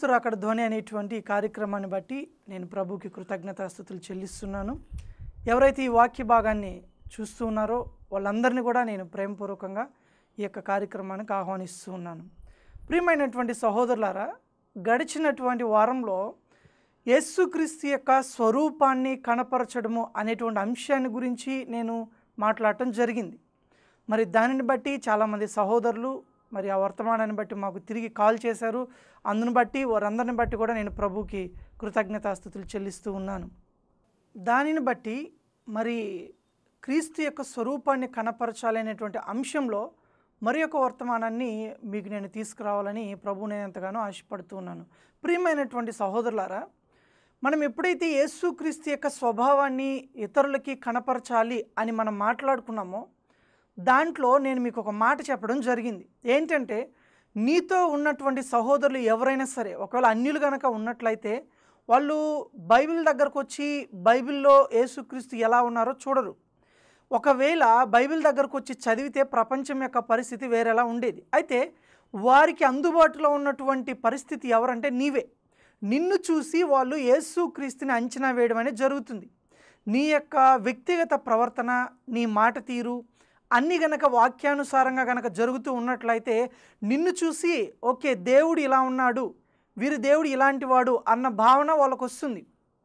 రాకడ ధ్వని అనేటువంటి ఈ కార్యక్రమాన్ని బట్టి నేను ప్రభుకి కృతజ్ఞతాస్థుతులు చెల్లిస్తున్నాను ఎవరైతే ఈ వాక్య భాగాన్ని చూస్తూ ఉన్నారో వాళ్ళందరినీ కూడా నేను ప్రేమపూర్వకంగా ఈ యొక్క కార్యక్రమానికి ఆహ్వానిస్తూ ఉన్నాను ప్రియమైనటువంటి సహోదరులారా గడిచినటువంటి వారంలో యేసుక్రీస్తు యొక్క స్వరూపాన్ని కనపరచడము అనేటువంటి అంశాన్ని గురించి నేను మాట్లాడటం జరిగింది మరి దానిని బట్టి చాలామంది సహోదరులు మరి ఆ వర్తమానాన్ని బట్టి మాకు తిరిగి కాల్ చేశారు అందును బట్టి వారందరిని బట్టి కూడా నేను ప్రభుకి కృతజ్ఞతాస్థుతులు చెల్లిస్తూ ఉన్నాను దానిని బట్టి మరి క్రీస్తు యొక్క స్వరూపాన్ని కనపరచాలనేటువంటి అంశంలో మరి ఒక వర్తమానాన్ని మీకు నేను తీసుకురావాలని ప్రభు నేను ఎంతగానో ఆశపడుతూ ఉన్నాను ప్రియమైనటువంటి సహోదరులారా మనం ఎప్పుడైతే యేసుక్రీస్తు యొక్క స్వభావాన్ని ఇతరులకి కనపరచాలి అని మనం మాట్లాడుకున్నామో దాంట్లో నేను మీకు ఒక మాట చెప్పడం జరిగింది ఏంటంటే నీతో ఉన్నటువంటి సహోదరులు ఎవరైనా సరే ఒకవేళ అన్యులు కనుక ఉన్నట్లయితే వాళ్ళు బైబిల్ దగ్గరకు వచ్చి బైబిల్లో యేసుక్రీస్తు ఎలా ఉన్నారో చూడరు ఒకవేళ బైబిల్ దగ్గరకు వచ్చి చదివితే ప్రపంచం యొక్క పరిస్థితి వేరేలా ఉండేది అయితే వారికి అందుబాటులో ఉన్నటువంటి పరిస్థితి ఎవరంటే నీవే నిన్ను చూసి వాళ్ళు యేసుక్రీస్తుని అంచనా వేయడం అనేది జరుగుతుంది నీ యొక్క వ్యక్తిగత ప్రవర్తన నీ మాట తీరు అన్ని గనక వాక్యానుసారంగా గనక జరుగుతూ ఉన్నట్లయితే నిన్ను చూసి ఓకే దేవుడు ఇలా ఉన్నాడు వీరి దేవుడు ఇలాంటి వాడు అన్న భావన వాళ్ళకు వస్తుంది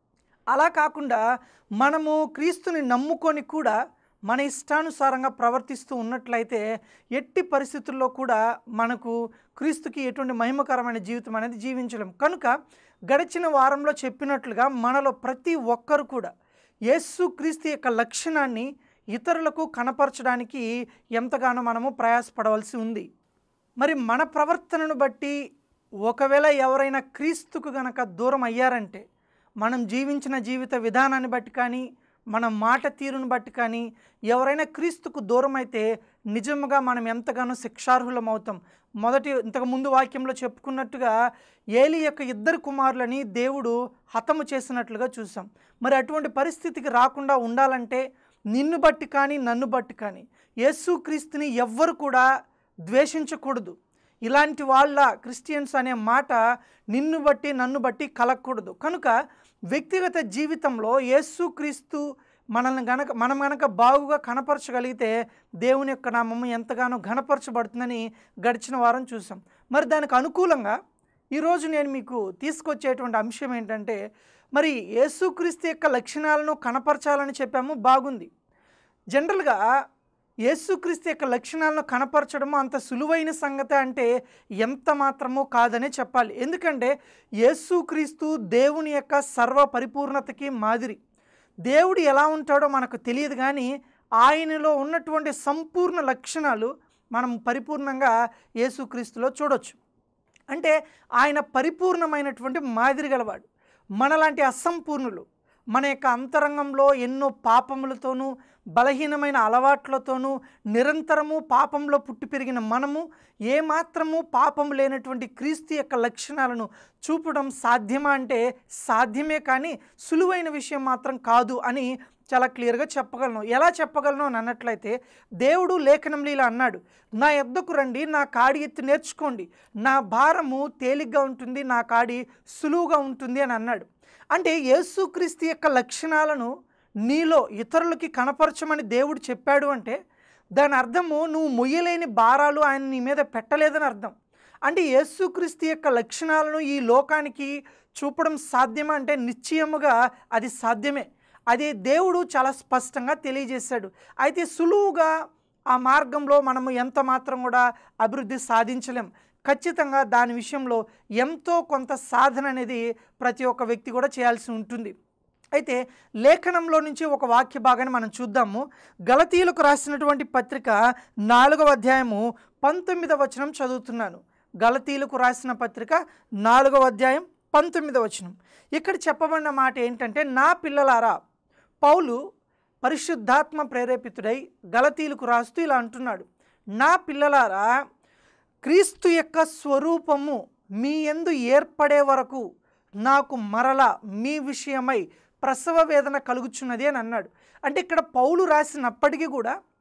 అలా కాకుండా మనము క్రీస్తుని నమ్ముకొని కూడా మన ఇష్టానుసారంగా ప్రవర్తిస్తూ ఉన్నట్లయితే ఎట్టి పరిస్థితుల్లో కూడా మనకు క్రీస్తుకి ఎటువంటి మహిమకరమైన జీవితం అనేది జీవించలేం కనుక గడిచిన వారంలో చెప్పినట్లుగా మనలో ప్రతి ఒక్కరు కూడా యేసు క్రీస్తు యొక్క లక్షణాన్ని ఇతరులకు కనపరచడానికి ఎంతగానో మనము ప్రయాసపడవలసి ఉంది మరి మన ప్రవర్తనను బట్టి ఒకవేళ ఎవరైనా క్రీస్తుకు గనక దూరం అయ్యారంటే మనం జీవించిన జీవిత విధానాన్ని బట్టి కానీ మన మాట తీరును బట్టి కానీ ఎవరైనా క్రీస్తుకు దూరం అయితే నిజంగా మనం ఎంతగానో శిక్షార్హులం అవుతాం మొదటి ఇంతకు ముందు వాక్యంలో చెప్పుకున్నట్టుగా ఏలి యొక్క ఇద్దరు కుమారులని దేవుడు హతము చేసినట్లుగా చూసాం మరి అటువంటి పరిస్థితికి రాకుండా ఉండాలంటే నిన్ను బట్టి కానీ నన్ను బట్టి కానీ యేసుక్రీస్తుని ఎవ్వరు కూడా ద్వేషించకూడదు ఇలాంటి వాళ్ళ క్రిస్టియన్స్ అనే మాట నిన్ను బట్టి నన్ను బట్టి కలగకూడదు కనుక వ్యక్తిగత జీవితంలో యేసుక్రీస్తు మనల్ని గనక మనం గనక బాగుగా కనపరచగలిగితే దేవుని యొక్క నామము ఎంతగానో ఘనపరచబడుతుందని గడిచిన వారం చూసాం మరి దానికి అనుకూలంగా ఈరోజు నేను మీకు తీసుకొచ్చేటువంటి అంశం ఏంటంటే మరి యేసుక్రీస్తు యొక్క లక్షణాలను కనపరచాలని చెప్పాము బాగుంది జనరల్గా యేసుక్రీస్తు యొక్క లక్షణాలను కనపరచడము అంత సులువైన సంగతి అంటే ఎంత మాత్రమో కాదనే చెప్పాలి ఎందుకంటే యేసుక్రీస్తు దేవుని యొక్క సర్వ పరిపూర్ణతకి మాదిరి దేవుడు ఎలా ఉంటాడో మనకు తెలియదు కానీ ఆయనలో ఉన్నటువంటి సంపూర్ణ లక్షణాలు మనం పరిపూర్ణంగా యేసుక్రీస్తులో చూడొచ్చు అంటే ఆయన పరిపూర్ణమైనటువంటి మాదిరి గలవాడు మనలాంటి అసంపూర్ణులు మన యొక్క అంతరంగంలో ఎన్నో పాపములతోనూ బలహీనమైన అలవాట్లతోనూ నిరంతరము పాపంలో పుట్టి పెరిగిన మనము ఏమాత్రము పాపం లేనటువంటి క్రీస్తు యొక్క లక్షణాలను చూపడం సాధ్యమా అంటే సాధ్యమే కానీ సులువైన విషయం మాత్రం కాదు అని చాలా క్లియర్గా చెప్పగలను ఎలా చెప్పగలను అని అన్నట్లయితే దేవుడు లేఖనంలో ఇలా అన్నాడు నా ఎద్దకు రండి నా కాడి ఎత్తి నేర్చుకోండి నా భారము తేలిగ్గా ఉంటుంది నా కాడి సులువుగా ఉంటుంది అని అన్నాడు అంటే యేసుక్రీస్తు యొక్క లక్షణాలను నీలో ఇతరులకి కనపరచమని దేవుడు చెప్పాడు అంటే దాని అర్థము నువ్వు మొయ్యలేని భారాలు ఆయన నీ మీద పెట్టలేదని అర్థం అంటే యేసుక్రీస్తు యొక్క లక్షణాలను ఈ లోకానికి చూపడం సాధ్యమా అంటే నిశ్చయముగా అది సాధ్యమే అది దేవుడు చాలా స్పష్టంగా తెలియజేశాడు అయితే సులువుగా ఆ మార్గంలో మనము ఎంత మాత్రం కూడా అభివృద్ధి సాధించలేం ఖచ్చితంగా దాని విషయంలో ఎంతో కొంత సాధన అనేది ప్రతి ఒక్క వ్యక్తి కూడా చేయాల్సి ఉంటుంది అయితే లేఖనంలో నుంచి ఒక వాక్య భాగాన్ని మనం చూద్దాము గలతీయులకు రాసినటువంటి పత్రిక నాలుగవ అధ్యాయము పంతొమ్మిదవ వచనం చదువుతున్నాను గలతీయులకు రాసిన పత్రిక నాలుగవ అధ్యాయం పంతొమ్మిదవ వచనం ఇక్కడ చెప్పబడిన మాట ఏంటంటే నా పిల్లలారా పౌలు పరిశుద్ధాత్మ ప్రేరేపితుడై గలతీలకు రాస్తూ ఇలా అంటున్నాడు నా పిల్లలారా క్రీస్తు యొక్క స్వరూపము మీ ఎందు ఏర్పడే వరకు నాకు మరల మీ విషయమై ప్రసవ వేదన కలుగుచున్నది అని అన్నాడు అంటే ఇక్కడ పౌలు రాసినప్పటికీ కూడా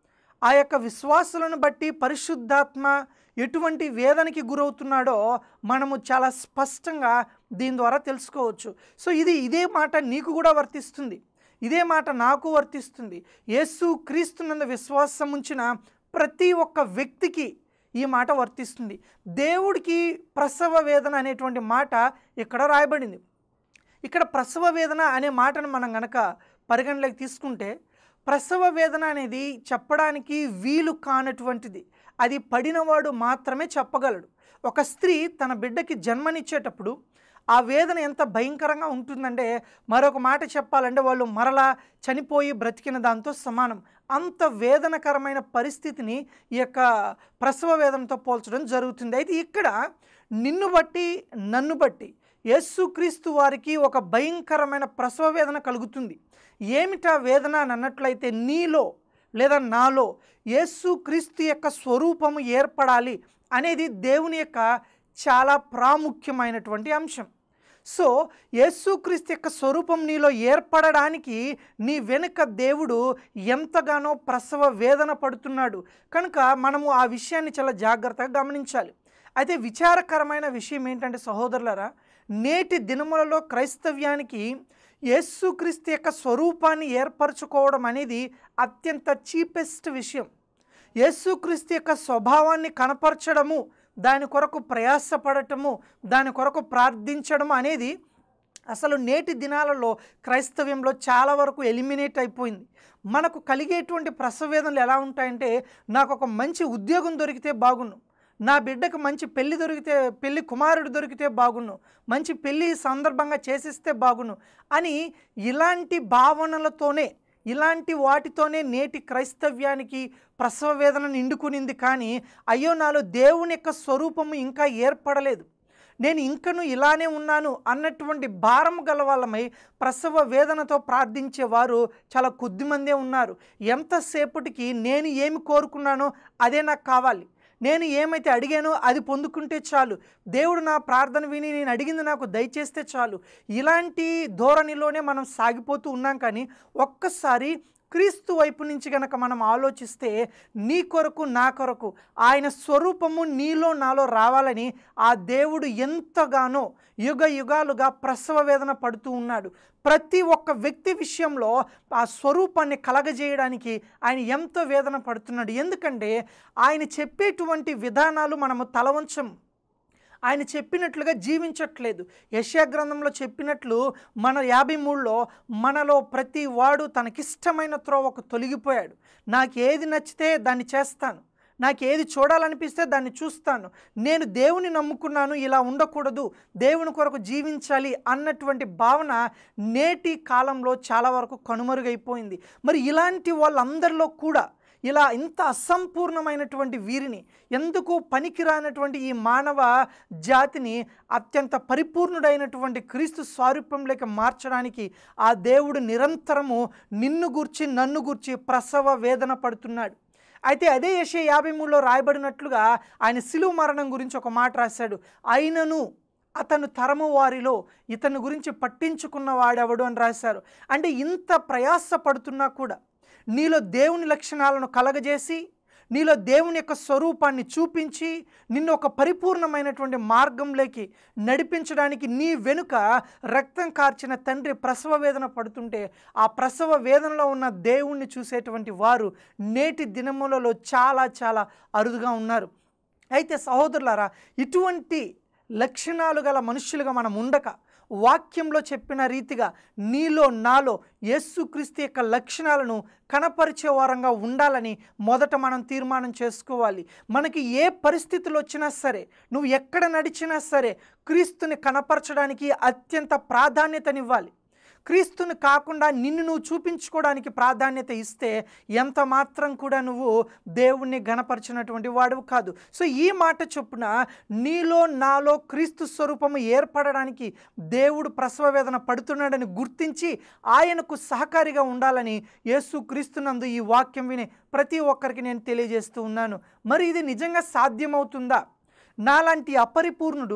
ఆ యొక్క విశ్వాసులను బట్టి పరిశుద్ధాత్మ ఎటువంటి వేదనకి గురవుతున్నాడో మనము చాలా స్పష్టంగా దీని ద్వారా తెలుసుకోవచ్చు సో ఇది ఇదే మాట నీకు కూడా వర్తిస్తుంది ఇదే మాట నాకు వర్తిస్తుంది యేసు క్రీస్తునందు విశ్వాసం ఉంచిన ప్రతి ఒక్క వ్యక్తికి ఈ మాట వర్తిస్తుంది దేవుడికి ప్రసవ వేదన అనేటువంటి మాట ఇక్కడ రాయబడింది ఇక్కడ ప్రసవ వేదన అనే మాటను మనం గనక పరిగణలోకి తీసుకుంటే ప్రసవ వేదన అనేది చెప్పడానికి వీలు కానటువంటిది అది పడినవాడు మాత్రమే చెప్పగలడు ఒక స్త్రీ తన బిడ్డకి జన్మనిచ్చేటప్పుడు ఆ వేదన ఎంత భయంకరంగా ఉంటుందంటే మరొక మాట చెప్పాలంటే వాళ్ళు మరలా చనిపోయి బ్రతికిన దాంతో సమానం అంత వేదనకరమైన పరిస్థితిని ఈ యొక్క ప్రసవ వేదనతో పోల్చడం జరుగుతుంది అయితే ఇక్కడ నిన్ను బట్టి నన్ను బట్టి యేసుక్రీస్తు వారికి ఒక భయంకరమైన ప్రసవ వేదన కలుగుతుంది ఏమిటా వేదన అని అన్నట్లయితే నీలో లేదా నాలో యేసుక్రీస్తు యొక్క స్వరూపము ఏర్పడాలి అనేది దేవుని యొక్క చాలా ప్రాముఖ్యమైనటువంటి అంశం సో యేసుక్రీస్తు యొక్క స్వరూపం నీలో ఏర్పడడానికి నీ వెనుక దేవుడు ఎంతగానో ప్రసవ వేదన పడుతున్నాడు కనుక మనము ఆ విషయాన్ని చాలా జాగ్రత్తగా గమనించాలి అయితే విచారకరమైన విషయం ఏంటంటే సహోదరులరా నేటి దినములలో క్రైస్తవ్యానికి యేసుక్రీస్తు యొక్క స్వరూపాన్ని ఏర్పరచుకోవడం అనేది అత్యంత చీపెస్ట్ విషయం యేసుక్రీస్తు యొక్క స్వభావాన్ని కనపరచడము దాని కొరకు ప్రయాసపడటము దాని కొరకు ప్రార్థించడం అనేది అసలు నేటి దినాలలో క్రైస్తవ్యంలో చాలా వరకు ఎలిమినేట్ అయిపోయింది మనకు కలిగేటువంటి ప్రసవేదనలు ఎలా ఉంటాయంటే నాకు ఒక మంచి ఉద్యోగం దొరికితే బాగుండు నా బిడ్డకు మంచి పెళ్లి దొరికితే పెళ్లి కుమారుడు దొరికితే బాగుండు మంచి పెళ్లి సందర్భంగా చేసిస్తే బాగుండు అని ఇలాంటి భావనలతోనే ఇలాంటి వాటితోనే నేటి క్రైస్తవ్యానికి ప్రసవ వేదన నిండుకునింది కానీ అయ్యో నాలో దేవుని యొక్క స్వరూపము ఇంకా ఏర్పడలేదు నేను ఇంకను ఇలానే ఉన్నాను అన్నటువంటి భారం గల వాళ్ళమై ప్రసవ వేదనతో ప్రార్థించేవారు చాలా కొద్దిమందే ఉన్నారు ఎంతసేపటికి నేను ఏమి కోరుకున్నానో అదే నాకు కావాలి నేను ఏమైతే అడిగానో అది పొందుకుంటే చాలు దేవుడు నా ప్రార్థన విని నేను అడిగింది నాకు దయచేస్తే చాలు ఇలాంటి ధోరణిలోనే మనం సాగిపోతూ ఉన్నాం కానీ ఒక్కసారి క్రీస్తు వైపు నుంచి గనక మనం ఆలోచిస్తే నీ కొరకు నా కొరకు ఆయన స్వరూపము నీలో నాలో రావాలని ఆ దేవుడు ఎంతగానో యుగ యుగాలుగా ప్రసవ వేదన పడుతూ ఉన్నాడు ప్రతి ఒక్క వ్యక్తి విషయంలో ఆ స్వరూపాన్ని కలగజేయడానికి ఆయన ఎంతో వేదన పడుతున్నాడు ఎందుకంటే ఆయన చెప్పేటువంటి విధానాలు మనము తలవంచము ఆయన చెప్పినట్లుగా జీవించట్లేదు యశా గ్రంథంలో చెప్పినట్లు మన యాభై మూడులో మనలో ప్రతి వాడు తనకిష్టమైన త్రోవకు తొలగిపోయాడు నాకు ఏది నచ్చితే దాన్ని చేస్తాను నాకు ఏది చూడాలనిపిస్తే దాన్ని చూస్తాను నేను దేవుని నమ్ముకున్నాను ఇలా ఉండకూడదు దేవుని కొరకు జీవించాలి అన్నటువంటి భావన నేటి కాలంలో చాలా వరకు కనుమరుగైపోయింది మరి ఇలాంటి వాళ్ళందరిలో కూడా ఇలా ఇంత అసంపూర్ణమైనటువంటి వీరిని ఎందుకు పనికిరానటువంటి ఈ మానవ జాతిని అత్యంత పరిపూర్ణుడైనటువంటి క్రీస్తు స్వారూప్యంలోకి మార్చడానికి ఆ దేవుడు నిరంతరము నిన్ను గూర్చి నన్ను గూర్చి ప్రసవ వేదన పడుతున్నాడు అయితే అదే యశ యాభై మూడులో రాయబడినట్లుగా ఆయన సిలువ మరణం గురించి ఒక మాట రాశాడు అయినను అతను తరము వారిలో ఇతని గురించి పట్టించుకున్న వాడెవడు అని రాశారు అంటే ఇంత ప్రయాస పడుతున్నా కూడా నీలో దేవుని లక్షణాలను కలగజేసి నీలో దేవుని యొక్క స్వరూపాన్ని చూపించి నిన్ను ఒక పరిపూర్ణమైనటువంటి మార్గంలోకి నడిపించడానికి నీ వెనుక రక్తం కార్చిన తండ్రి ప్రసవ వేదన పడుతుంటే ఆ ప్రసవ వేదనలో ఉన్న దేవుణ్ణి చూసేటువంటి వారు నేటి దినములలో చాలా చాలా అరుదుగా ఉన్నారు అయితే సహోదరులారా ఇటువంటి లక్షణాలు గల మనుషులుగా మనం ఉండక వాక్యంలో చెప్పిన రీతిగా నీలో నాలో యేసుక్రీస్తు యొక్క లక్షణాలను కనపరిచే వారంగా ఉండాలని మొదట మనం తీర్మానం చేసుకోవాలి మనకి ఏ పరిస్థితులు వచ్చినా సరే నువ్వు ఎక్కడ నడిచినా సరే క్రీస్తుని కనపరచడానికి అత్యంత ప్రాధాన్యతనివ్వాలి క్రీస్తుని కాకుండా నిన్ను నువ్వు చూపించుకోవడానికి ప్రాధాన్యత ఇస్తే ఎంత మాత్రం కూడా నువ్వు దేవుణ్ణి గణపరిచినటువంటి వాడువు కాదు సో ఈ మాట చొప్పున నీలో నాలో క్రీస్తు స్వరూపము ఏర్పడడానికి దేవుడు ప్రసవ వేదన పడుతున్నాడని గుర్తించి ఆయనకు సహకారిగా ఉండాలని యేసు క్రీస్తునందు ఈ వాక్యం విని ప్రతి ఒక్కరికి నేను తెలియజేస్తూ ఉన్నాను మరి ఇది నిజంగా సాధ్యమవుతుందా నాలాంటి అపరిపూర్ణుడు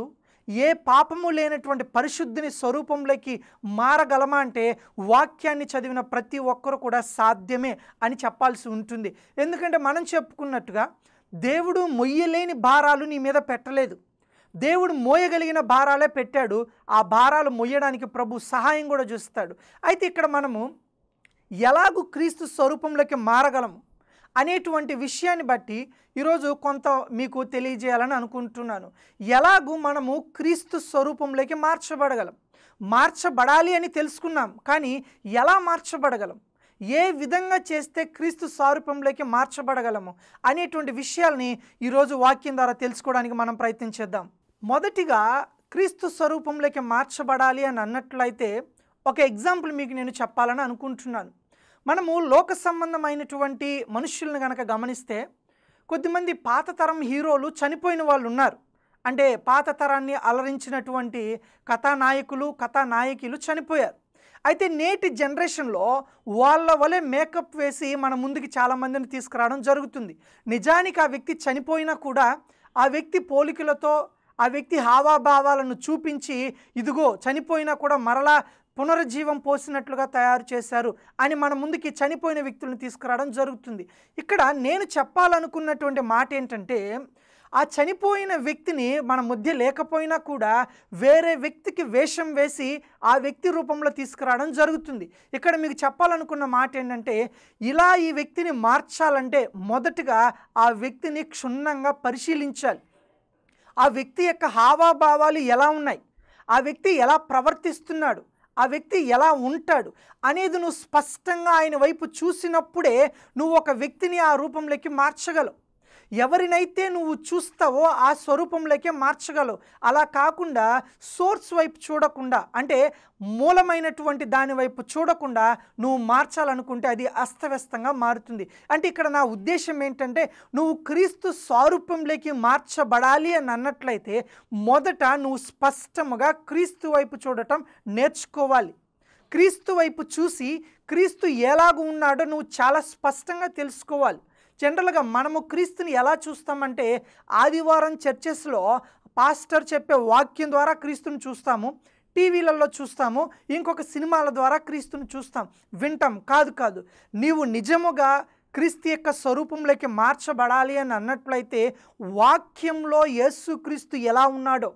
ఏ పాపము లేనటువంటి పరిశుద్ధిని స్వరూపంలోకి మారగలమా అంటే వాక్యాన్ని చదివిన ప్రతి ఒక్కరు కూడా సాధ్యమే అని చెప్పాల్సి ఉంటుంది ఎందుకంటే మనం చెప్పుకున్నట్టుగా దేవుడు మొయ్యలేని భారాలు నీ మీద పెట్టలేదు దేవుడు మోయగలిగిన భారాలే పెట్టాడు ఆ భారాలు మొయ్యడానికి ప్రభు సహాయం కూడా చూస్తాడు అయితే ఇక్కడ మనము ఎలాగూ క్రీస్తు స్వరూపంలోకి మారగలము అనేటువంటి విషయాన్ని బట్టి ఈరోజు కొంత మీకు తెలియజేయాలని అనుకుంటున్నాను ఎలాగూ మనము క్రీస్తు స్వరూపంలోకి మార్చబడగలం మార్చబడాలి అని తెలుసుకున్నాం కానీ ఎలా మార్చబడగలం ఏ విధంగా చేస్తే క్రీస్తు స్వరూపంలోకి మార్చబడగలము అనేటువంటి విషయాల్ని ఈరోజు వాక్యం ద్వారా తెలుసుకోవడానికి మనం ప్రయత్నించేద్దాం మొదటిగా క్రీస్తు స్వరూపంలోకి మార్చబడాలి అని అన్నట్లయితే ఒక ఎగ్జాంపుల్ మీకు నేను చెప్పాలని అనుకుంటున్నాను మనము లోక సంబంధమైనటువంటి మనుషులను కనుక గమనిస్తే కొద్దిమంది పాత తరం హీరోలు చనిపోయిన వాళ్ళు ఉన్నారు అంటే పాత తరాన్ని అలరించినటువంటి కథానాయకులు కథానాయకులు చనిపోయారు అయితే నేటి జనరేషన్లో వాళ్ళ వలె మేకప్ వేసి మన ముందుకి చాలామందిని తీసుకురావడం జరుగుతుంది నిజానికి ఆ వ్యక్తి చనిపోయినా కూడా ఆ వ్యక్తి పోలికలతో ఆ వ్యక్తి హావాభావాలను చూపించి ఇదిగో చనిపోయినా కూడా మరలా పునరుజ్జీవం పోసినట్లుగా తయారు చేశారు అని మన ముందుకి చనిపోయిన వ్యక్తులను తీసుకురావడం జరుగుతుంది ఇక్కడ నేను చెప్పాలనుకున్నటువంటి మాట ఏంటంటే ఆ చనిపోయిన వ్యక్తిని మన మధ్య లేకపోయినా కూడా వేరే వ్యక్తికి వేషం వేసి ఆ వ్యక్తి రూపంలో తీసుకురావడం జరుగుతుంది ఇక్కడ మీకు చెప్పాలనుకున్న మాట ఏంటంటే ఇలా ఈ వ్యక్తిని మార్చాలంటే మొదటగా ఆ వ్యక్తిని క్షుణ్ణంగా పరిశీలించాలి ఆ వ్యక్తి యొక్క హావాభావాలు ఎలా ఉన్నాయి ఆ వ్యక్తి ఎలా ప్రవర్తిస్తున్నాడు ఆ వ్యక్తి ఎలా ఉంటాడు అనేది నువ్వు స్పష్టంగా ఆయన వైపు చూసినప్పుడే నువ్వు ఒక వ్యక్తిని ఆ రూపంలోకి మార్చగలవు ఎవరినైతే నువ్వు చూస్తావో ఆ స్వరూపంలోకే మార్చగలవు అలా కాకుండా సోర్స్ వైపు చూడకుండా అంటే మూలమైనటువంటి దాని వైపు చూడకుండా నువ్వు మార్చాలనుకుంటే అది అస్తవ్యస్తంగా మారుతుంది అంటే ఇక్కడ నా ఉద్దేశం ఏంటంటే నువ్వు క్రీస్తు స్వరూపంలోకి మార్చబడాలి అని అన్నట్లయితే మొదట నువ్వు స్పష్టముగా క్రీస్తు వైపు చూడటం నేర్చుకోవాలి క్రీస్తు వైపు చూసి క్రీస్తు ఎలాగ ఉన్నాడో నువ్వు చాలా స్పష్టంగా తెలుసుకోవాలి జనరల్గా మనము క్రీస్తుని ఎలా చూస్తామంటే ఆదివారం చర్చెస్లో పాస్టర్ చెప్పే వాక్యం ద్వారా క్రీస్తుని చూస్తాము టీవీలలో చూస్తాము ఇంకొక సినిమాల ద్వారా క్రీస్తుని చూస్తాం వింటాం కాదు కాదు నీవు నిజముగా క్రీస్తు యొక్క స్వరూపంలోకి మార్చబడాలి అని అన్నట్లయితే వాక్యంలో యేసు క్రీస్తు ఎలా ఉన్నాడో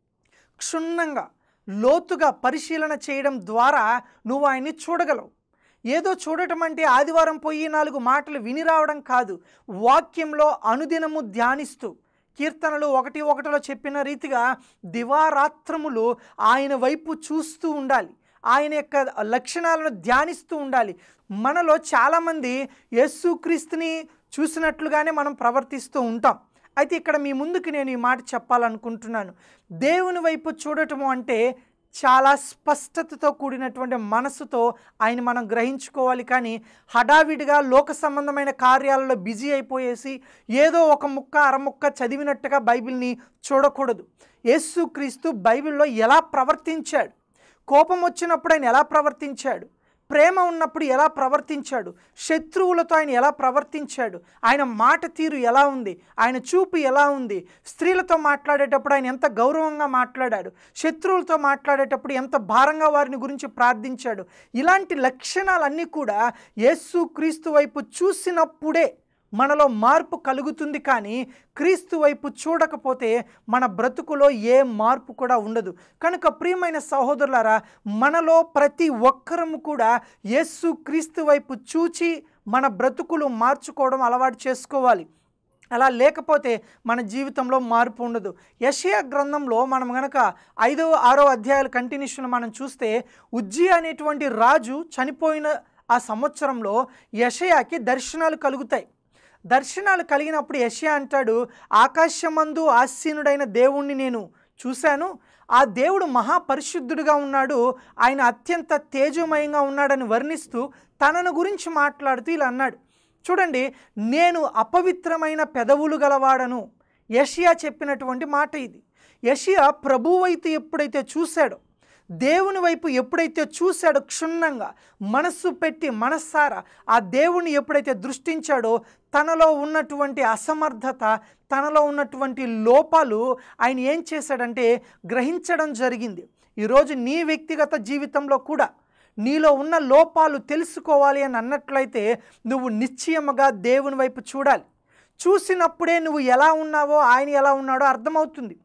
క్షుణ్ణంగా లోతుగా పరిశీలన చేయడం ద్వారా నువ్వు ఆయన్ని చూడగలవు ఏదో చూడటం అంటే ఆదివారం పోయి నాలుగు మాటలు విని రావడం కాదు వాక్యంలో అనుదినము ధ్యానిస్తూ కీర్తనలు ఒకటి ఒకటిలో చెప్పిన రీతిగా దివారాత్రములు ఆయన వైపు చూస్తూ ఉండాలి ఆయన యొక్క లక్షణాలను ధ్యానిస్తూ ఉండాలి మనలో చాలామంది యేసుక్రీస్తుని చూసినట్లుగానే మనం ప్రవర్తిస్తూ ఉంటాం అయితే ఇక్కడ మీ ముందుకు నేను ఈ మాట చెప్పాలనుకుంటున్నాను దేవుని వైపు చూడటము అంటే చాలా స్పష్టతతో కూడినటువంటి మనసుతో ఆయన మనం గ్రహించుకోవాలి కానీ హడావిడిగా లోక సంబంధమైన కార్యాలలో బిజీ అయిపోయేసి ఏదో ఒక ముక్క అరముక్క చదివినట్టుగా బైబిల్ని చూడకూడదు యేసుక్రీస్తు బైబిల్లో ఎలా ప్రవర్తించాడు కోపం వచ్చినప్పుడు ఆయన ఎలా ప్రవర్తించాడు ప్రేమ ఉన్నప్పుడు ఎలా ప్రవర్తించాడు శత్రువులతో ఆయన ఎలా ప్రవర్తించాడు ఆయన మాట తీరు ఎలా ఉంది ఆయన చూపు ఎలా ఉంది స్త్రీలతో మాట్లాడేటప్పుడు ఆయన ఎంత గౌరవంగా మాట్లాడాడు శత్రువులతో మాట్లాడేటప్పుడు ఎంత భారంగా వారిని గురించి ప్రార్థించాడు ఇలాంటి లక్షణాలన్నీ కూడా యేసు క్రీస్తు వైపు చూసినప్పుడే మనలో మార్పు కలుగుతుంది కానీ క్రీస్తు వైపు చూడకపోతే మన బ్రతుకులో ఏ మార్పు కూడా ఉండదు కనుక ప్రియమైన సహోదరులారా మనలో ప్రతి ఒక్కరము కూడా యేసు క్రీస్తు వైపు చూచి మన బ్రతుకులు మార్చుకోవడం అలవాటు చేసుకోవాలి అలా లేకపోతే మన జీవితంలో మార్పు ఉండదు యషయా గ్రంథంలో మనం గనక ఐదో ఆరో అధ్యాయాల కంటిన్యూషన్ మనం చూస్తే ఉజ్జి అనేటువంటి రాజు చనిపోయిన ఆ సంవత్సరంలో యషయాకి దర్శనాలు కలుగుతాయి దర్శనాలు కలిగినప్పుడు యషయా అంటాడు ఆకాశమందు ఆసీనుడైన దేవుణ్ణి నేను చూశాను ఆ దేవుడు మహాపరిశుద్ధుడిగా ఉన్నాడు ఆయన అత్యంత తేజోమయంగా ఉన్నాడని వర్ణిస్తూ తనను గురించి మాట్లాడుతూ ఇలా అన్నాడు చూడండి నేను అపవిత్రమైన పెదవులు గలవాడను యషియా చెప్పినటువంటి మాట ఇది యషియా ప్రభువైతే ఎప్పుడైతే చూశాడో దేవుని వైపు ఎప్పుడైతే చూశాడో క్షుణ్ణంగా మనస్సు పెట్టి మనస్సారా ఆ దేవుని ఎప్పుడైతే దృష్టించాడో తనలో ఉన్నటువంటి అసమర్థత తనలో ఉన్నటువంటి లోపాలు ఆయన ఏం చేశాడంటే గ్రహించడం జరిగింది ఈరోజు నీ వ్యక్తిగత జీవితంలో కూడా నీలో ఉన్న లోపాలు తెలుసుకోవాలి అని అన్నట్లయితే నువ్వు నిశ్చయముగా దేవుని వైపు చూడాలి చూసినప్పుడే నువ్వు ఎలా ఉన్నావో ఆయన ఎలా ఉన్నాడో అర్థమవుతుంది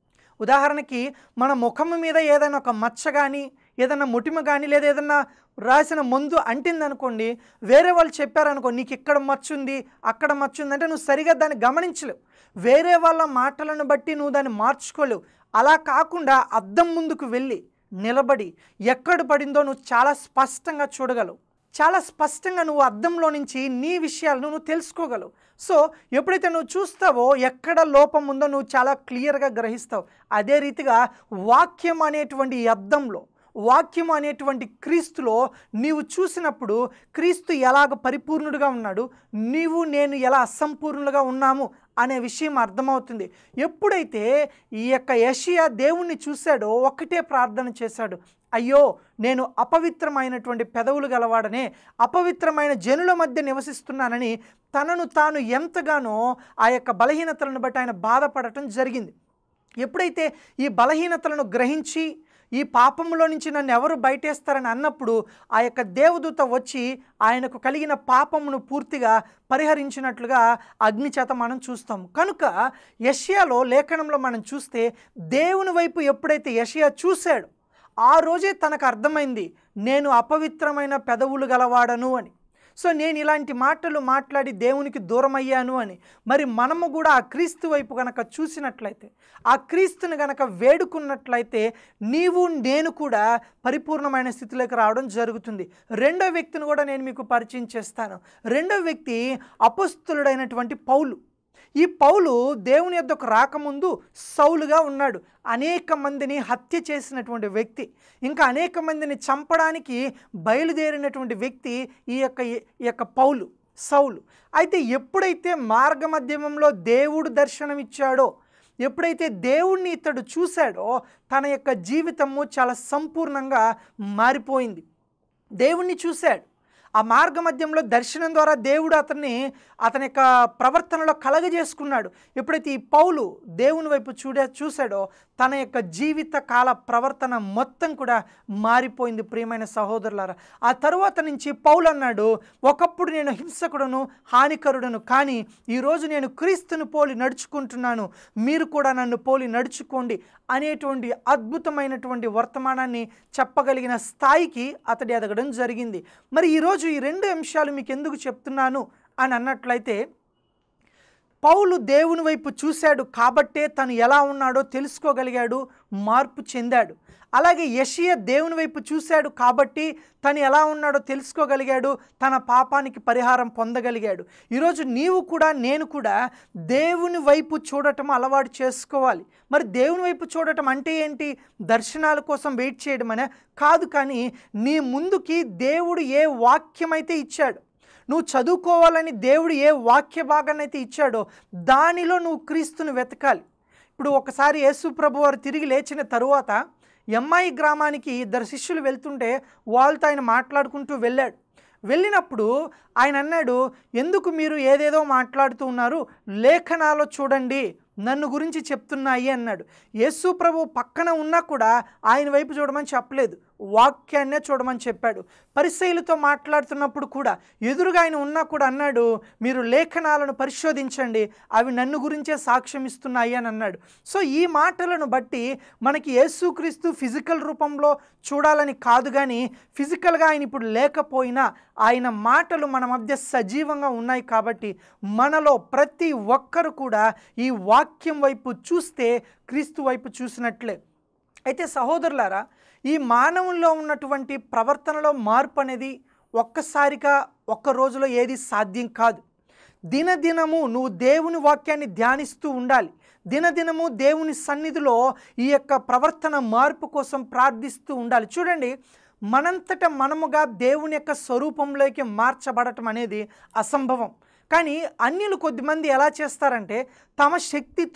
ఉదాహరణకి మన ముఖం మీద ఏదైనా ఒక మచ్చ కానీ ఏదైనా ముటిమ కానీ లేదా ఏదైనా రాసిన మందు అంటిందనుకోండి వేరే వాళ్ళు చెప్పారనుకో నీకు ఇక్కడ మచ్చ ఉంది అక్కడ మచ్చ ఉంది అంటే నువ్వు సరిగా దాన్ని గమనించలేవు వేరే వాళ్ళ మాటలను బట్టి నువ్వు దాన్ని మార్చుకోలేవు అలా కాకుండా అద్దం ముందుకు వెళ్ళి నిలబడి ఎక్కడ పడిందో నువ్వు చాలా స్పష్టంగా చూడగలవు చాలా స్పష్టంగా నువ్వు అద్దంలో నుంచి నీ విషయాలను నువ్వు తెలుసుకోగలవు సో ఎప్పుడైతే నువ్వు చూస్తావో ఎక్కడ లోపం ఉందో నువ్వు చాలా క్లియర్గా గ్రహిస్తావు అదే రీతిగా వాక్యం అనేటువంటి ఈ అద్దంలో వాక్యం అనేటువంటి క్రీస్తులో నీవు చూసినప్పుడు క్రీస్తు ఎలాగ పరిపూర్ణుడుగా ఉన్నాడు నీవు నేను ఎలా అసంపూర్ణులుగా ఉన్నాము అనే విషయం అర్థమవుతుంది ఎప్పుడైతే ఈ యొక్క యషియా దేవుణ్ణి చూశాడో ఒక్కటే ప్రార్థన చేశాడు అయ్యో నేను అపవిత్రమైనటువంటి పెదవులు గలవాడనే అపవిత్రమైన జనుల మధ్య నివసిస్తున్నానని తనను తాను ఎంతగానో ఆ యొక్క బలహీనతలను బట్టి ఆయన బాధపడటం జరిగింది ఎప్పుడైతే ఈ బలహీనతలను గ్రహించి ఈ పాపంలో నుంచి నన్ను ఎవరు బయటేస్తారని అన్నప్పుడు ఆ యొక్క దేవదూత వచ్చి ఆయనకు కలిగిన పాపమును పూర్తిగా పరిహరించినట్లుగా అగ్ని చేత మనం చూస్తాం కనుక యషియాలో లేఖనంలో మనం చూస్తే దేవుని వైపు ఎప్పుడైతే యషియా చూశాడు ఆ రోజే తనకు అర్థమైంది నేను అపవిత్రమైన పెదవులు గలవాడను అని సో నేను ఇలాంటి మాటలు మాట్లాడి దేవునికి దూరం అయ్యాను అని మరి మనము కూడా ఆ క్రీస్తు వైపు గనక చూసినట్లయితే ఆ క్రీస్తుని గనక వేడుకున్నట్లయితే నీవు నేను కూడా పరిపూర్ణమైన స్థితిలోకి రావడం జరుగుతుంది రెండో వ్యక్తిని కూడా నేను మీకు పరిచయం చేస్తాను రెండో వ్యక్తి అపస్తులుడైనటువంటి పౌలు ఈ పౌలు దేవుని యొద్దకు రాకముందు సౌలుగా ఉన్నాడు అనేక మందిని హత్య చేసినటువంటి వ్యక్తి ఇంకా అనేక మందిని చంపడానికి బయలుదేరినటువంటి వ్యక్తి ఈ యొక్క ఈ యొక్క పౌలు సౌలు అయితే ఎప్పుడైతే మార్గమధ్యమంలో దేవుడు దర్శనం ఇచ్చాడో ఎప్పుడైతే దేవుణ్ణి ఇతడు చూశాడో తన యొక్క జీవితము చాలా సంపూర్ణంగా మారిపోయింది దేవుణ్ణి చూశాడు ఆ మార్గ మధ్యంలో దర్శనం ద్వారా దేవుడు అతన్ని అతని యొక్క ప్రవర్తనలో కలగజేసుకున్నాడు ఎప్పుడైతే ఈ పౌలు దేవుని వైపు చూడే చూశాడో తన యొక్క జీవిత కాల ప్రవర్తన మొత్తం కూడా మారిపోయింది ప్రియమైన సహోదరులారా ఆ తరువాత నుంచి పౌలు అన్నాడు ఒకప్పుడు నేను హింసకుడును హానికరుడను కానీ ఈరోజు నేను క్రీస్తును పోలి నడుచుకుంటున్నాను మీరు కూడా నన్ను పోలి నడుచుకోండి అనేటువంటి అద్భుతమైనటువంటి వర్తమానాన్ని చెప్పగలిగిన స్థాయికి అతడి ఎదగడం జరిగింది మరి ఈరోజు ఈ రెండు అంశాలు మీకు ఎందుకు చెప్తున్నాను అని అన్నట్లయితే పౌలు దేవుని వైపు చూశాడు కాబట్టే తను ఎలా ఉన్నాడో తెలుసుకోగలిగాడు మార్పు చెందాడు అలాగే యషియ దేవుని వైపు చూశాడు కాబట్టి తను ఎలా ఉన్నాడో తెలుసుకోగలిగాడు తన పాపానికి పరిహారం పొందగలిగాడు ఈరోజు నీవు కూడా నేను కూడా దేవుని వైపు చూడటం అలవాటు చేసుకోవాలి మరి దేవుని వైపు చూడటం అంటే ఏంటి దర్శనాల కోసం వెయిట్ చేయడం అనే కాదు కానీ నీ ముందుకి దేవుడు ఏ వాక్యమైతే ఇచ్చాడు నువ్వు చదువుకోవాలని దేవుడు ఏ వాక్య భాగాన్ని అయితే ఇచ్చాడో దానిలో నువ్వు క్రీస్తుని వెతకాలి ఇప్పుడు ఒకసారి యేసు ప్రభు వారు తిరిగి లేచిన తరువాత ఎమ్మాయి గ్రామానికి ఇద్దరు శిష్యులు వెళ్తుంటే వాళ్ళతో ఆయన మాట్లాడుకుంటూ వెళ్ళాడు వెళ్ళినప్పుడు ఆయన అన్నాడు ఎందుకు మీరు ఏదేదో మాట్లాడుతూ ఉన్నారు లేఖనాలో చూడండి నన్ను గురించి చెప్తున్నాయి అన్నాడు యేసు ప్రభు పక్కన ఉన్నా కూడా ఆయన వైపు చూడమని చెప్పలేదు వాక్యాన్నే చూడమని చెప్పాడు పరిశైలతో మాట్లాడుతున్నప్పుడు కూడా ఎదురుగా ఆయన ఉన్నా కూడా అన్నాడు మీరు లేఖనాలను పరిశోధించండి అవి నన్ను గురించే సాక్ష్యం ఇస్తున్నాయి అని అన్నాడు సో ఈ మాటలను బట్టి మనకి యేసుక్రీస్తు ఫిజికల్ రూపంలో చూడాలని కాదు కానీ ఫిజికల్గా ఆయన ఇప్పుడు లేకపోయినా ఆయన మాటలు మన మధ్య సజీవంగా ఉన్నాయి కాబట్టి మనలో ప్రతి ఒక్కరు కూడా ఈ వాక్యం వైపు చూస్తే క్రీస్తు వైపు చూసినట్లే అయితే సహోదరులారా ఈ మానవుల్లో ఉన్నటువంటి ప్రవర్తనలో మార్పు అనేది ఒక్కసారిగా ఒక్క రోజులో ఏది సాధ్యం కాదు దినదినము నువ్వు దేవుని వాక్యాన్ని ధ్యానిస్తూ ఉండాలి దినదినము దేవుని సన్నిధిలో ఈ యొక్క ప్రవర్తన మార్పు కోసం ప్రార్థిస్తూ ఉండాలి చూడండి మనంతట మనముగా దేవుని యొక్క స్వరూపంలోకి మార్చబడటం అనేది అసంభవం కానీ అన్యులు కొద్దిమంది ఎలా చేస్తారంటే తమ శక్తితో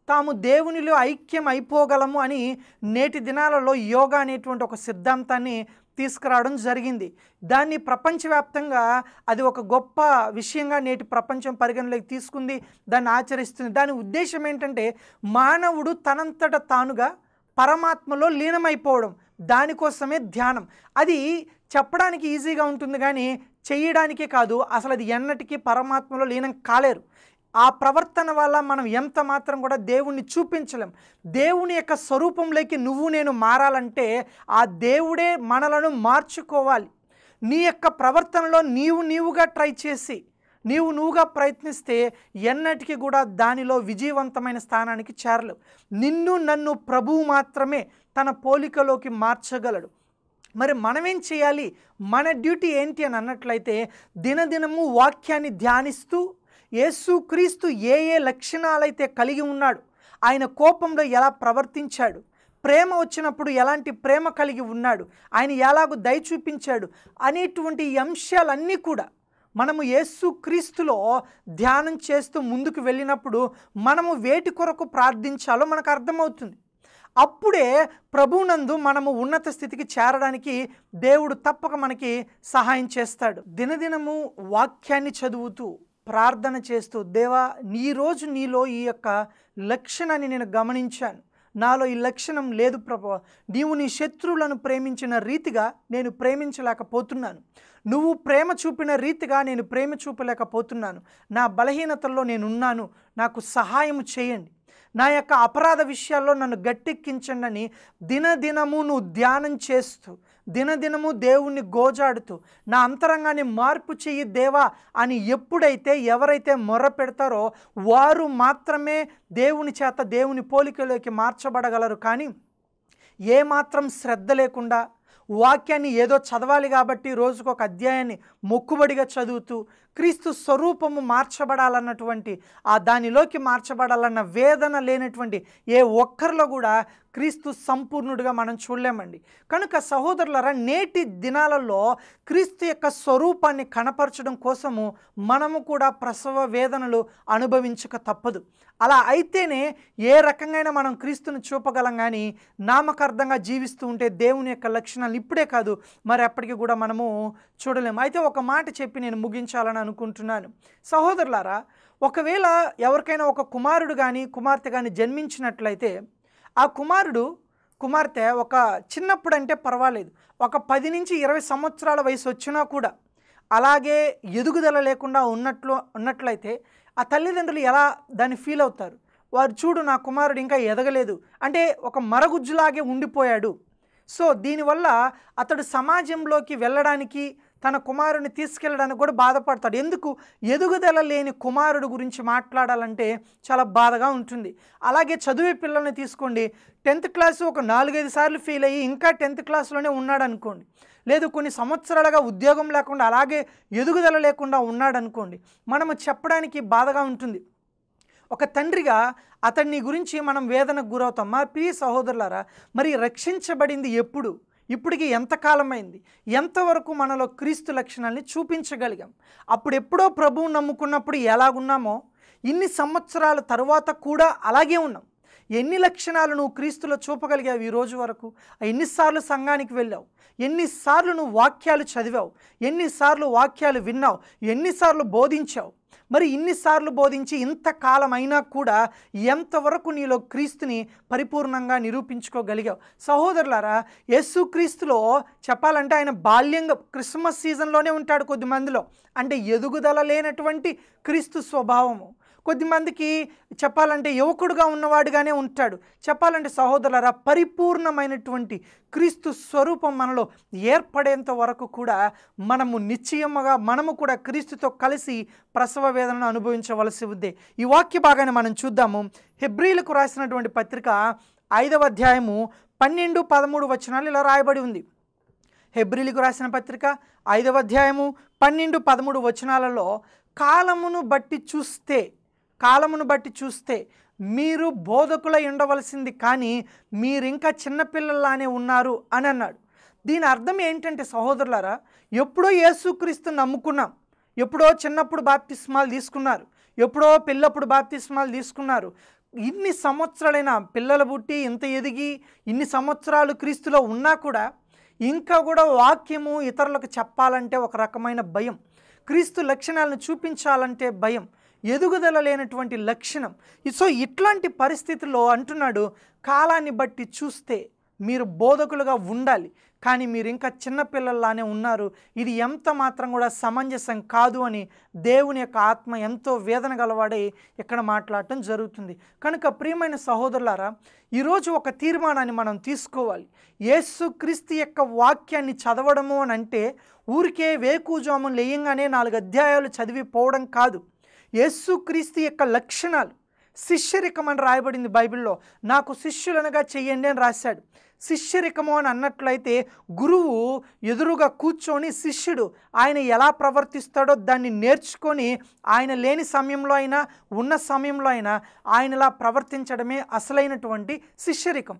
తాము దేవునిలో ఐక్యం అయిపోగలము అని నేటి దినాలలో యోగా అనేటువంటి ఒక సిద్ధాంతాన్ని తీసుకురావడం జరిగింది దాన్ని ప్రపంచవ్యాప్తంగా అది ఒక గొప్ప విషయంగా నేటి ప్రపంచం పరిగణలోకి తీసుకుంది దాన్ని ఆచరిస్తుంది దాని ఉద్దేశం ఏంటంటే మానవుడు తనంతట తానుగా పరమాత్మలో లీనమైపోవడం దానికోసమే ధ్యానం అది చెప్పడానికి ఈజీగా ఉంటుంది కానీ చేయడానికే కాదు అసలు అది ఎన్నటికీ పరమాత్మలో లీనం కాలేరు ఆ ప్రవర్తన వల్ల మనం ఎంత మాత్రం కూడా దేవుణ్ణి చూపించలేం దేవుని యొక్క స్వరూపంలోకి నువ్వు నేను మారాలంటే ఆ దేవుడే మనలను మార్చుకోవాలి నీ యొక్క ప్రవర్తనలో నీవు నీవుగా ట్రై చేసి నీవు నువ్వుగా ప్రయత్నిస్తే ఎన్నటికీ కూడా దానిలో విజయవంతమైన స్థానానికి చేరలేవు నిన్ను నన్ను ప్రభువు మాత్రమే తన పోలికలోకి మార్చగలడు మరి మనమేం చేయాలి మన డ్యూటీ ఏంటి అని అన్నట్లయితే దినదినము వాక్యాన్ని ధ్యానిస్తూ యేసుక్రీస్తు ఏ ఏ లక్షణాలైతే కలిగి ఉన్నాడు ఆయన కోపంలో ఎలా ప్రవర్తించాడు ప్రేమ వచ్చినప్పుడు ఎలాంటి ప్రేమ కలిగి ఉన్నాడు ఆయన ఎలాగో దయ చూపించాడు అనేటువంటి ఈ అంశాలన్నీ కూడా మనము యేసుక్రీస్తులో ధ్యానం చేస్తూ ముందుకు వెళ్ళినప్పుడు మనము వేటి కొరకు ప్రార్థించాలో మనకు అర్థమవుతుంది అప్పుడే ప్రభునందు మనము ఉన్నత స్థితికి చేరడానికి దేవుడు తప్పక మనకి సహాయం చేస్తాడు దినదినము వాక్యాన్ని చదువుతూ ప్రార్థన చేస్తూ దేవా నీ రోజు నీలో ఈ యొక్క లక్షణాన్ని నేను గమనించాను నాలో ఈ లక్షణం లేదు ప్రభు నీవు నీ శత్రువులను ప్రేమించిన రీతిగా నేను ప్రేమించలేకపోతున్నాను నువ్వు ప్రేమ చూపిన రీతిగా నేను ప్రేమ చూపలేకపోతున్నాను నా బలహీనతల్లో నేనున్నాను నాకు సహాయం చేయండి నా యొక్క అపరాధ విషయాల్లో నన్ను గట్టెక్కించండి అని దినదినము నువ్వు ధ్యానం చేస్తూ దినదినము దేవుణ్ణి గోజాడుతూ నా అంతరంగాన్ని మార్పు చెయ్యి దేవా అని ఎప్పుడైతే ఎవరైతే మొర్ర పెడతారో వారు మాత్రమే దేవుని చేత దేవుని పోలికలోకి మార్చబడగలరు కానీ ఏమాత్రం శ్రద్ధ లేకుండా వాక్యాన్ని ఏదో చదవాలి కాబట్టి రోజుకు ఒక అధ్యాయాన్ని మొక్కుబడిగా చదువుతూ క్రీస్తు స్వరూపము మార్చబడాలన్నటువంటి ఆ దానిలోకి మార్చబడాలన్న వేదన లేనటువంటి ఏ ఒక్కరిలో కూడా క్రీస్తు సంపూర్ణుడిగా మనం చూడలేమండి కనుక సహోదరులరా నేటి దినాలలో క్రీస్తు యొక్క స్వరూపాన్ని కనపరచడం కోసము మనము కూడా ప్రసవ వేదనలు అనుభవించక తప్పదు అలా అయితేనే ఏ రకంగా మనం క్రీస్తుని చూపగలం కానీ నామకార్థంగా జీవిస్తూ ఉంటే దేవుని యొక్క లక్షణాలు ఇప్పుడే కాదు మరి అప్పటికి కూడా మనము చూడలేము అయితే ఒక మాట చెప్పి నేను ముగించాలని అనుకుంటున్నాను సహోదరులారా ఒకవేళ ఎవరికైనా ఒక కుమారుడు కానీ కుమార్తె కానీ జన్మించినట్లయితే ఆ కుమారుడు కుమార్తె ఒక చిన్నప్పుడు అంటే పర్వాలేదు ఒక పది నుంచి ఇరవై సంవత్సరాల వయసు వచ్చినా కూడా అలాగే ఎదుగుదల లేకుండా ఉన్నట్లు ఉన్నట్లయితే ఆ తల్లిదండ్రులు ఎలా దాన్ని ఫీల్ అవుతారు వారు చూడు నా కుమారుడు ఇంకా ఎదగలేదు అంటే ఒక మరగుజ్జులాగే ఉండిపోయాడు సో దీనివల్ల అతడు సమాజంలోకి వెళ్ళడానికి తన కుమారుని తీసుకెళ్ళడానికి కూడా బాధపడతాడు ఎందుకు ఎదుగుదల లేని కుమారుడు గురించి మాట్లాడాలంటే చాలా బాధగా ఉంటుంది అలాగే చదివే పిల్లల్ని తీసుకోండి టెన్త్ క్లాస్ ఒక నాలుగైదు సార్లు ఫెయిల్ అయ్యి ఇంకా టెన్త్ క్లాస్లోనే ఉన్నాడు అనుకోండి లేదు కొన్ని సంవత్సరాలుగా ఉద్యోగం లేకుండా అలాగే ఎదుగుదల లేకుండా ఉన్నాడు అనుకోండి మనము చెప్పడానికి బాధగా ఉంటుంది ఒక తండ్రిగా అతన్ని గురించి మనం వేదనకు గురవుతాం మా ప్రియ సహోదరులారా మరి రక్షించబడింది ఎప్పుడు ఇప్పటికి ఎంతకాలమైంది ఎంతవరకు మనలో క్రీస్తు లక్షణాల్ని చూపించగలిగాం అప్పుడు ఎప్పుడో ప్రభువు నమ్ముకున్నప్పుడు ఎలాగున్నామో ఇన్ని సంవత్సరాల తరువాత కూడా అలాగే ఉన్నాం ఎన్ని లక్షణాలు నువ్వు క్రీస్తులో చూపగలిగావు ఈ రోజు వరకు ఎన్నిసార్లు సంఘానికి వెళ్ళావు ఎన్నిసార్లు నువ్వు వాక్యాలు చదివావు ఎన్నిసార్లు వాక్యాలు విన్నావు ఎన్నిసార్లు బోధించావు మరి ఇన్నిసార్లు బోధించి ఇంతకాలం అయినా కూడా ఎంతవరకు నీలో క్రీస్తుని పరిపూర్ణంగా నిరూపించుకోగలిగావు సహోదరులారా యేసుక్రీస్తులో చెప్పాలంటే ఆయన బాల్యంగా క్రిస్మస్ సీజన్లోనే ఉంటాడు కొద్ది మందిలో అంటే ఎదుగుదల లేనటువంటి క్రీస్తు స్వభావము కొద్దిమందికి చెప్పాలంటే యువకుడుగా ఉన్నవాడుగానే ఉంటాడు చెప్పాలంటే సహోదరులరా పరిపూర్ణమైనటువంటి క్రీస్తు స్వరూపం మనలో ఏర్పడేంత వరకు కూడా మనము నిశ్చయముగా మనము కూడా క్రీస్తుతో కలిసి ప్రసవ వేదనను అనుభవించవలసి ఉంది ఈ వాక్య భాగాన్ని మనం చూద్దాము హెబ్రిలకు రాసినటువంటి పత్రిక ఐదవ అధ్యాయము పన్నెండు పదమూడు వచనాలు ఇలా రాయబడి ఉంది హెబ్రిలకు రాసిన పత్రిక ఐదవ అధ్యాయము పన్నెండు పదమూడు వచనాలలో కాలమును బట్టి చూస్తే కాలమును బట్టి చూస్తే మీరు బోధకులై ఉండవలసింది కానీ మీరు ఇంకా చిన్నపిల్లల్లానే ఉన్నారు అని అన్నాడు దీని అర్థం ఏంటంటే సహోదరులారా ఎప్పుడో యేసుక్రీస్తు నమ్ముకున్నాం ఎప్పుడో చిన్నప్పుడు బాప్తిస్మాలు తీసుకున్నారు ఎప్పుడో పిల్లప్పుడు బాప్తిస్మాలు తీసుకున్నారు ఇన్ని సంవత్సరాలైన పిల్లలు పుట్టి ఇంత ఎదిగి ఇన్ని సంవత్సరాలు క్రీస్తులో ఉన్నా కూడా ఇంకా కూడా వాక్యము ఇతరులకు చెప్పాలంటే ఒక రకమైన భయం క్రీస్తు లక్షణాలను చూపించాలంటే భయం ఎదుగుదల లేనటువంటి లక్షణం ఈ- సో ఇట్లాంటి పరిస్థితుల్లో అంటున్నాడు కాలాన్ని బట్టి చూస్తే మీరు బోధకులుగా ఉండాలి కానీ మీరు ఇంకా చిన్నపిల్లల్లానే ఉన్నారు ఇది ఎంత మాత్రం కూడా సమంజసం కాదు అని దేవుని యొక్క ఆత్మ ఎంతో వేదన గలవాడే ఇక్కడ మాట్లాడటం జరుగుతుంది కనుక ప్రియమైన సహోదరులారా ఈరోజు ఒక తీర్మానాన్ని మనం తీసుకోవాలి యేసు క్రీస్తు యొక్క వాక్యాన్ని చదవడము అని అంటే ఊరికే వేకుజాము లేయంగానే నాలుగు అధ్యాయాలు చదివి పోవడం కాదు యేసుక్రీస్తు యొక్క లక్షణాలు శిష్యరికం అని రాయబడింది బైబిల్లో నాకు శిష్యులనగా చెయ్యండి అని రాశాడు శిష్యరికము అని అన్నట్లయితే గురువు ఎదురుగా కూర్చొని శిష్యుడు ఆయన ఎలా ప్రవర్తిస్తాడో దాన్ని నేర్చుకొని ఆయన లేని సమయంలో అయినా ఉన్న సమయంలో అయినా ఆయనలా ప్రవర్తించడమే అసలైనటువంటి శిష్యరికం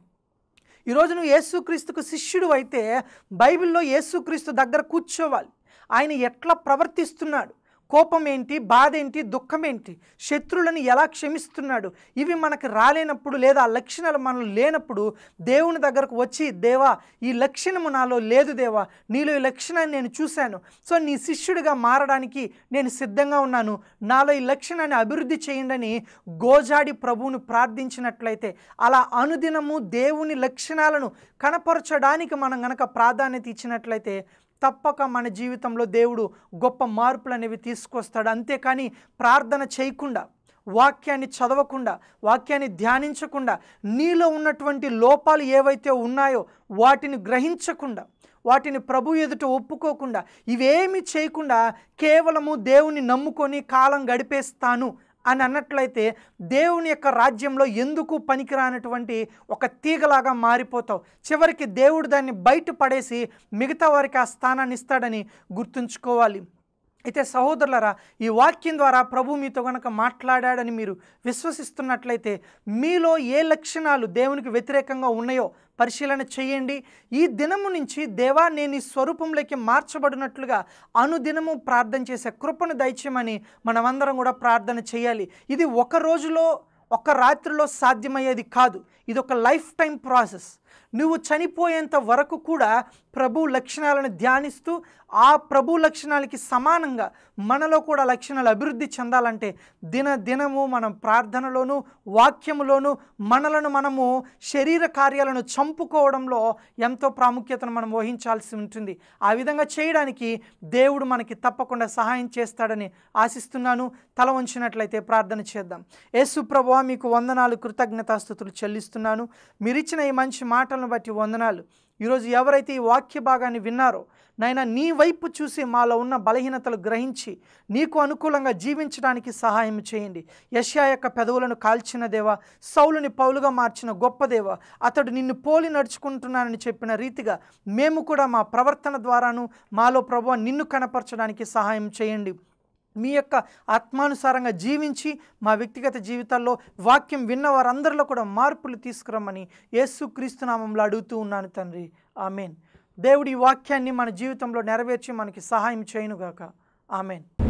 ఈరోజు నువ్వు యేసుక్రీస్తుకు శిష్యుడు అయితే బైబిల్లో యేసుక్రీస్తు దగ్గర కూర్చోవాలి ఆయన ఎట్లా ప్రవర్తిస్తున్నాడు కోపం ఏంటి బాధ ఏంటి దుఃఖం ఏంటి శత్రువులను ఎలా క్షమిస్తున్నాడు ఇవి మనకు రాలేనప్పుడు లేదా ఆ లక్షణాలు మనలో లేనప్పుడు దేవుని దగ్గరకు వచ్చి దేవా ఈ లక్షణము నాలో లేదు దేవా నీలో ఈ లక్షణాన్ని నేను చూశాను సో నీ శిష్యుడిగా మారడానికి నేను సిద్ధంగా ఉన్నాను నాలో ఈ లక్షణాన్ని అభివృద్ధి చేయండి అని గోజాడి ప్రభువును ప్రార్థించినట్లయితే అలా అనుదినము దేవుని లక్షణాలను కనపరచడానికి మనం గనక ప్రాధాన్యత ఇచ్చినట్లయితే తప్పక మన జీవితంలో దేవుడు గొప్ప మార్పులు అనేవి తీసుకొస్తాడు అంతేకాని ప్రార్థన చేయకుండా వాక్యాన్ని చదవకుండా వాక్యాన్ని ధ్యానించకుండా నీలో ఉన్నటువంటి లోపాలు ఏవైతే ఉన్నాయో వాటిని గ్రహించకుండా వాటిని ప్రభు ఎదుట ఒప్పుకోకుండా ఇవేమి చేయకుండా కేవలము దేవుని నమ్ముకొని కాలం గడిపేస్తాను అని అన్నట్లయితే దేవుని యొక్క రాజ్యంలో ఎందుకు పనికిరానటువంటి ఒక తీగలాగా మారిపోతావు చివరికి దేవుడు దాన్ని బయట పడేసి మిగతా వారికి ఆ స్థానాన్ని ఇస్తాడని గుర్తుంచుకోవాలి అయితే సహోదరులరా ఈ వాక్యం ద్వారా ప్రభు మీతో గనక మాట్లాడాడని మీరు విశ్వసిస్తున్నట్లయితే మీలో ఏ లక్షణాలు దేవునికి వ్యతిరేకంగా ఉన్నాయో పరిశీలన చేయండి ఈ దినము నుంచి దేవా నేను ఈ స్వరూపంలోకి మార్చబడినట్లుగా అనుదినము ప్రార్థన చేసే కృపను దయచేయమని మనమందరం కూడా ప్రార్థన చేయాలి ఇది ఒక రోజులో ఒక రాత్రిలో సాధ్యమయ్యేది కాదు ఇది ఒక లైఫ్ టైం ప్రాసెస్ నువ్వు చనిపోయేంత వరకు కూడా ప్రభు లక్షణాలను ధ్యానిస్తూ ఆ ప్రభు లక్షణాలకి సమానంగా మనలో కూడా లక్షణాలు అభివృద్ధి చెందాలంటే దిన దినము మనం ప్రార్థనలోను వాక్యములోను మనలను మనము శరీర కార్యాలను చంపుకోవడంలో ఎంతో ప్రాముఖ్యతను మనం వహించాల్సి ఉంటుంది ఆ విధంగా చేయడానికి దేవుడు మనకి తప్పకుండా సహాయం చేస్తాడని ఆశిస్తున్నాను తల వంచినట్లయితే ప్రార్థన చేద్దాం యేసు ప్రభువా మీకు వందనాలు కృతజ్ఞతాస్థుతులు చెల్లిస్తున్నాను మీరిచ్చిన ఈ మంచి మాటలను బట్టి వందనాలు ఈరోజు ఎవరైతే ఈ వాక్య భాగాన్ని విన్నారో నాయన నీ వైపు చూసి మాలో ఉన్న బలహీనతలు గ్రహించి నీకు అనుకూలంగా జీవించడానికి సహాయం చేయండి యష్యా యొక్క పెదవులను కాల్చిన దేవా సౌలుని పౌలుగా మార్చిన గొప్ప దేవ అతడు నిన్ను పోలి నడుచుకుంటున్నానని చెప్పిన రీతిగా మేము కూడా మా ప్రవర్తన ద్వారాను మాలో ప్రభు నిన్ను కనపరచడానికి సహాయం చేయండి మీ యొక్క ఆత్మానుసారంగా జీవించి మా వ్యక్తిగత జీవితాల్లో వాక్యం విన్న వారందరిలో కూడా మార్పులు తీసుకురమ్మని యేసు క్రీస్తు నామంలో అడుగుతూ ఉన్నాను తండ్రి ఆమెన్ దేవుడి ఈ వాక్యాన్ని మన జీవితంలో నెరవేర్చి మనకి సహాయం చేయనుగాక ఆమెన్